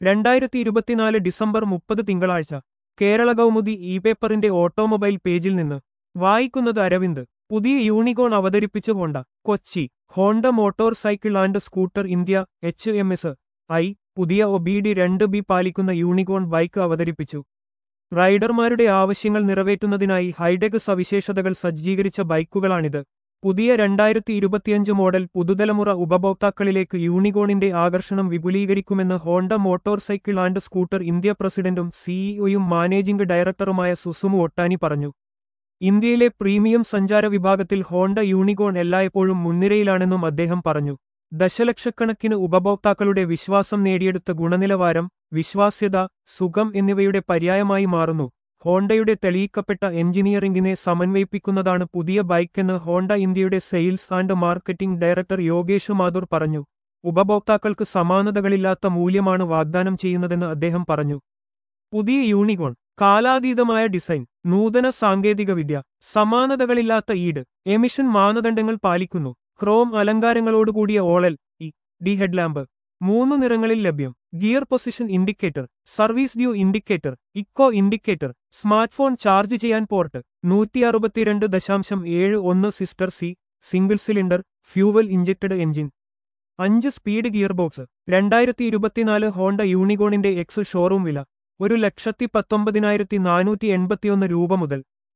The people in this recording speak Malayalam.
രണ്ടായിരത്തി ഇരുപത്തിനാല് ഡിസംബർ മുപ്പത് തിങ്കളാഴ്ച കേരള കൗമുദി ഇ പേപ്പറിന്റെ ഓട്ടോമൊബൈൽ പേജിൽ നിന്ന് വായിക്കുന്നത് അരവിന്ദ് പുതിയ യൂണിക്കോൺ അവതരിപ്പിച്ച് Honda Kochi Honda motorcycle and scooter India H M S I പുതിയ ഒബിഡി രണ്ട് ബി പാലിക്കുന്ന യൂണിക്കോൺ ബൈക്ക് അവതരിപ്പിച്ചു റൈഡർമാരുടെ ആവശ്യങ്ങൾ നിറവേറ്റുന്നതിനായി ഹൈടെക് സവിശേഷതകൾ സജ്ജീകരിച്ച ബൈക്കുകളാണിത് പുതിയ രണ്ടായിരത്തി ഇരുപത്തിയഞ്ച് മോഡൽ പുതുതലമുറ ഉപഭോക്താക്കളിലേക്ക് യൂണിക്കോണിന്റെ ആകർഷണം വിപുലീകരിക്കുമെന്ന് Honda motorcycle and scooter India പ്രസിഡന്റും സിഇഒയും മാനേജിംഗ് ഡയറക്ടറുമായ സുസുമു ഒട്ടാനി പറഞ്ഞു ഇന്ത്യയിലെ പ്രീമിയം സഞ്ചാര വിഭാഗത്തിൽ ഹോണ്ട യൂണിക്കോൺ എല്ലായ്പ്പോഴും മുൻനിരയിലാണെന്നും അദ്ദേഹം പറഞ്ഞു ദശലക്ഷക്കണക്കിന് ഉപഭോക്താക്കളുടെ വിശ്വാസം നേടിയെടുത്ത ഗുണനിലവാരം വിശ്വാസ്യത സുഖം എന്നിവയുടെ പര്യായമായി മാറുന്നു ഹോണ്ടയുടെ തെളിയിക്കപ്പെട്ട എഞ്ചിനീയറിംഗിനെ സമന്വയിപ്പിക്കുന്നതാണ് പുതിയ ബൈക്കെന്ന് ഹോണ്ട ഇന്ത്യയുടെ sales and marketing director Yogesh Mathur പറഞ്ഞു ഉപഭോക്താക്കൾക്ക് സമാനതകളില്ലാത്ത മൂല്യമാണ് വാഗ്ദാനം ചെയ്യുന്നതെന്ന് അദ്ദേഹം പറഞ്ഞു പുതിയ യൂണിക്കോൺ കാലാതീതമായ ഡിസൈൻ നൂതന സാങ്കേതികവിദ്യ സമാനതകളില്ലാത്ത ഈട് എമിഷൻ മാനദണ്ഡങ്ങൾ പാലിക്കുന്നു ക്രോം അലങ്കാരങ്ങളോടുകൂടിയ ഓളൽ ഇ ഡി ഹെഡ്ലാമ്പ് മൂന്ന് നിറങ്ങളിൽ ലഭ്യം gear position indicator service view indicator eco indicator smartphone charge ചെയ്യാൻ പോർട്ട് നൂറ്റി അറുപത്തിരണ്ട് ദശാംശം ഏഴ് ഒന്ന് സിസ്റ്റർ സി single cylinder fuel injected engine അഞ്ച് സ്പീഡ് ഗിയർ ബോക്സ് രണ്ടായിരത്തി ഇരുപത്തിനാല് ഹോണ്ട യൂണിക്കോണിന്റെ എക്സ് ഷോറൂം വില ഒരു ലക്ഷത്തി പത്തൊമ്പതിനായിരത്തി നാനൂറ്റി എൺപത്തിയൊന്ന് രൂപ മുതൽ